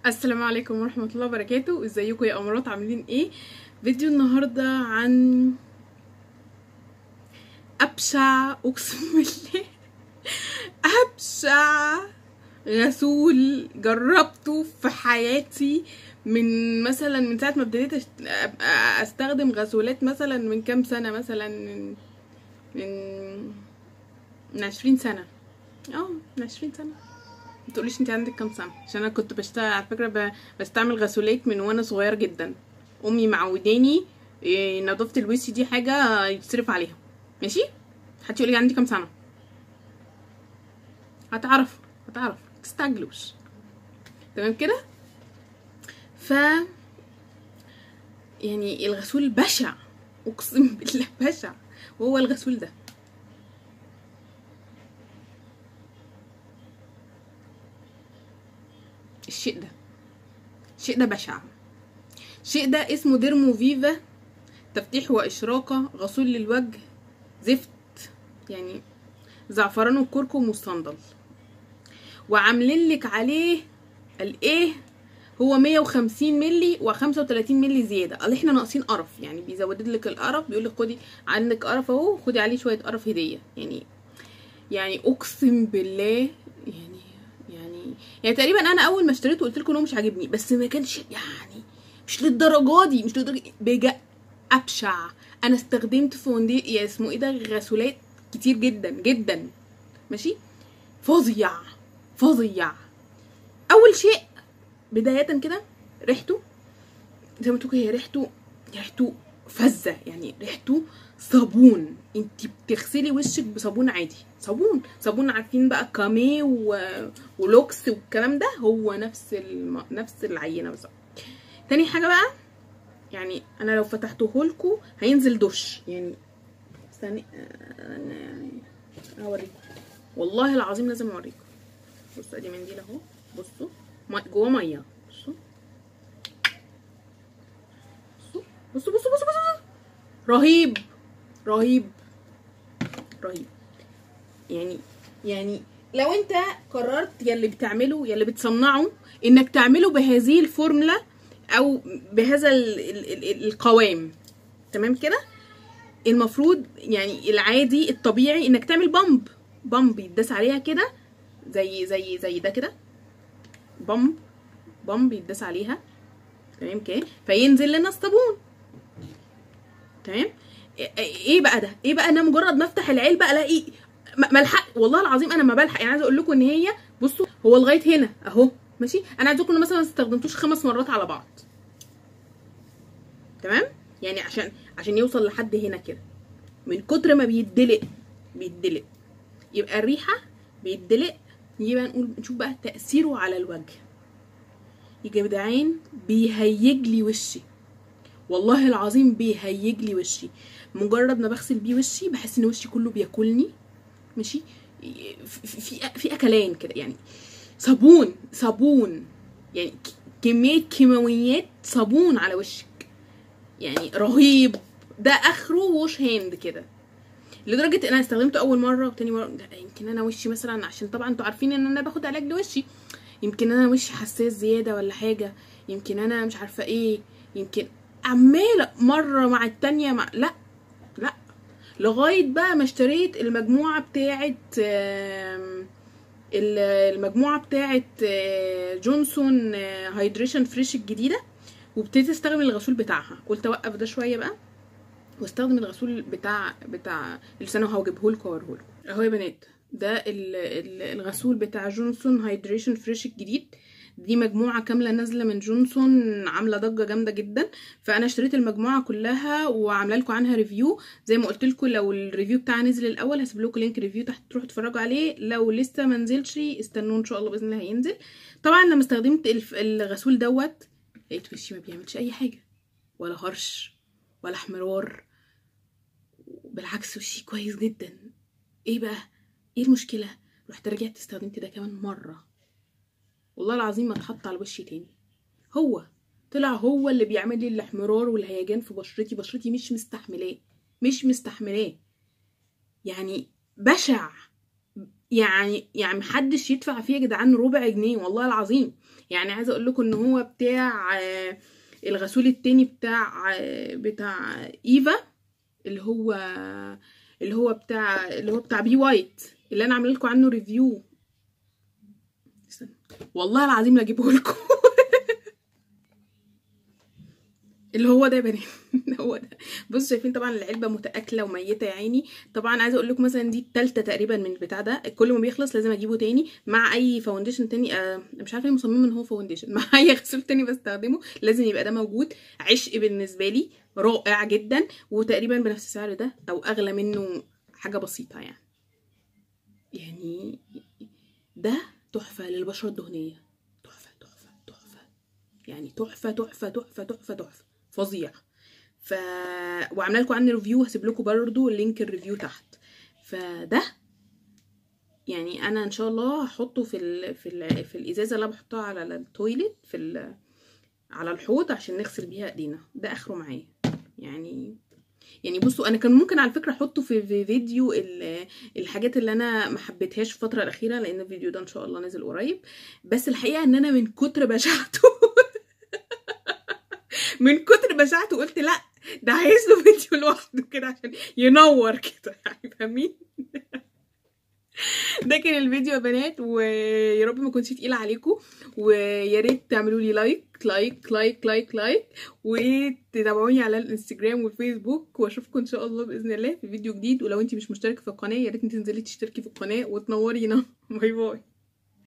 السلام عليكم ورحمة الله وبركاته ازيكم يا امارات عاملين ايه فيديو النهاردة عن ابشع اقسم بالله ابشع غسول جربته في حياتي من مثلا من ساعة ما ابتديت أشت- أبقى استخدم غسولات مثلا من كام سنة مثلا من من من عشرين سنة اه من عشرين سنة ما تقوليش انت عندك كام سنه عشان انا كنت بشتغل على فكره ب... بستعمل غسولات من وانا صغيره جدا امي معوداني إيه، نظافه الوش دي حاجه يتصرف عليها ماشي حد يقول لي عندي كام سنه هتعرف هتعرف تستعجلوش تمام كده ف يعني الغسول بشع اقسم بالله بشع وهو الغسول ده الشيء ده الشيء ده بشع الشيء ده اسمه ديرمو فيفا تفتيح وإشراقة غسول للوجه زفت يعني زعفران وكركم والصندل وعاملين لك عليه الايه هو 150 ملي و35 ملي زياده قال احنا ناقصين قرف يعني بيزود لك القرف بيقول لك خدي عندك قرف اهو خدي عليه شويه قرف هديه يعني يعني اقسم بالله يعني يعني يعني تقريبا انا اول ما اشتريته قلت لكم ان هو مش عاجبني بس ما كانش يعني مش للدرجه دي مش للدرجه بجد ابشع انا استخدمت فوندي يا اسمه ايه ده غسولات كتير جدا جدا ماشي فظيع فظيع اول شيء بدايه كده ريحته زي ما تقولوا هي ريحته ريحته فزه يعني ريحته صابون انت بتغسلي وشك بصابون عادي صابون صابون عارفين بقى كامي و... ولوكس والكلام ده هو نفس الم... نفس العينه بالظبط تاني حاجه بقى يعني انا لو فتحته لكم هينزل دش يعني استني انا يعني هوريكم والله العظيم لازم اوريكم بصوا ادي منديل اهو بصوا مي- جوه ميه بصوا بصوا بصوا بصوا بصوا بصوا رهيب رهيب رهيب يعني يعني لو انت قررت يلي بتعمله يلي بتصنعه انك تعمله بهذه الفورمولا او بهذا ال ال ال القوام تمام كده المفروض يعني العادي الطبيعي انك تعمل بامب بامب يتداس عليها كده زي زي زي ده كده بامب بامب يتداس عليها تمام كده فينزل لنا الصابون تمام إيه- ايه بقى ده ايه بقى انا مجرد ما افتح العلبه الاقي ما ما الحق والله العظيم انا ما بلحق يعني عايزه اقول لكم ان هي بصوا هو لغايه هنا اهو ماشي انا عايزه اقول مثلا ما استخدمتوش خمس مرات على بعض تمام يعني عشان عشان يوصل لحد هنا كده من كتر ما بيدلق بيدلق يبقى الريحه بيدلق نيجي بقى نقول نشوف بقى تاثيره على الوجه يا جدعان بيهيج لي وشي والله العظيم بيهيج لي وشي مجرد ما بغسل بيه وشي بحس ان وشي كله بياكلني ماشي في في, في اكلان كده يعني صابون صابون يعني ك- كميه كيماويات صابون على وشك يعني رهيب ده اخره ووش هاند كده لدرجه ان انا استخدمته اول مره وتاني مره ده يمكن انا وشي مثلا عشان طبعا انتوا عارفين ان انا باخد علاج لوشي يمكن انا وشي حساس زياده ولا حاجه يمكن انا مش عارفه ايه يمكن عماله مره مع التانية مع لا لا لغايه بقى ما اشتريت المجموعه بتاعه آم، ال- المجموعه بتاعه آه، جونسون آه، هايدريشن فريش الجديده وابتديت استخدم الغسول بتاعها قلت اوقف ده شويه بقى واستخدم الغسول بتاع بتاع لسانه هجيبه لكم واوريه لكم اهو يا بنات ده ال- ال- الغسول بتاع جونسون هايدريشن فريش الجديد دي مجموعة كاملة نازلة من جونسون عاملة ضجة جامدة جدا فأنا اشتريت المجموعة كلها وعاملة لكم عنها ريفيو زي ما قلت لكم لو الريفيو بتاعها نزل الأول هسيب لكم لينك ريفيو تحت تروحوا تتفرجوا عليه لو لسه ما نزلش استنوا إن شاء الله بإذن الله هينزل طبعا لما استخدمت الف- الغسول دوت لقيت وشي ما بيعملش أي حاجة ولا هرش ولا احمرار بالعكس وشي كويس جدا ايه بقى ايه المشكله رحت رجعت استخدمت ده كمان مره والله العظيم ما اتحط على وشي تاني هو طلع هو اللي بيعمل لي الاحمرار والهيجان في بشرتي بشرتي مش مستحملاه مش مستحملاه يعني بشع يعني يعني محدش يدفع فيه يا جدعان ربع جنيه والله العظيم يعني عايزه اقول لكم ان هو بتاع آه، الغسول التاني بتاع آه، بتاع ايفا اللي هو اللي هو بتاع اللي هو بتاع بي وايت اللي انا عامله لكم عنه ريفيو استنى. والله العظيم لا اجيبه لكم اللي هو ده يا بنات هو ده بصوا شايفين طبعا العلبه متاكله وميته يا عيني طبعا عايزه اقول لكم مثلا دي التالتة تقريبا من البتاع ده كل ما بيخلص لازم اجيبه تاني مع اي فاونديشن تاني آه مش عارفه ليه مصممه ان هو فاونديشن مع اي غسول تاني بستخدمه لازم يبقى ده موجود عشق بالنسبه لي رائع جدا وتقريبا بنفس السعر ده او اغلى منه حاجه بسيطه يعني يعني ده تحفه للبشره الدهنيه تحفه تحفه تحفه يعني تحفه تحفه تحفه تحفه تحفه فظيع ف وعامله لكم عنه ريفيو هسيب لكم برضو لينك الريفيو تحت فده يعني انا ان شاء الله هحطه في ال... في ال... في الازازه اللي أنا بحطها على التويلت في ال... على الحوض عشان نغسل بيها ايدينا ده اخره معايا يعني يعني بصوا انا كان ممكن على فكره احطه في في فيديو ال- الحاجات اللي انا ما حبيتهاش في الفتره الاخيره لان الفيديو ده ان شاء الله نازل قريب بس الحقيقه ان انا من كتر بشاعته من كتر بشاعته قلت لا ده عايز له فيديو لوحده كده عشان ينور كده يعني فاهمين ده كان الفيديو يا بنات ويا رب ما كنتش تقيله عليكم ويا ريت تعملوا لي لايك لايك لايك لايك لايك وتتابعوني على الانستجرام والفيسبوك واشوفكم ان شاء الله باذن الله في فيديو جديد ولو انت مش مشتركه في القناه يا ريت تنزلي تشتركي في القناه وتنورينا باي باي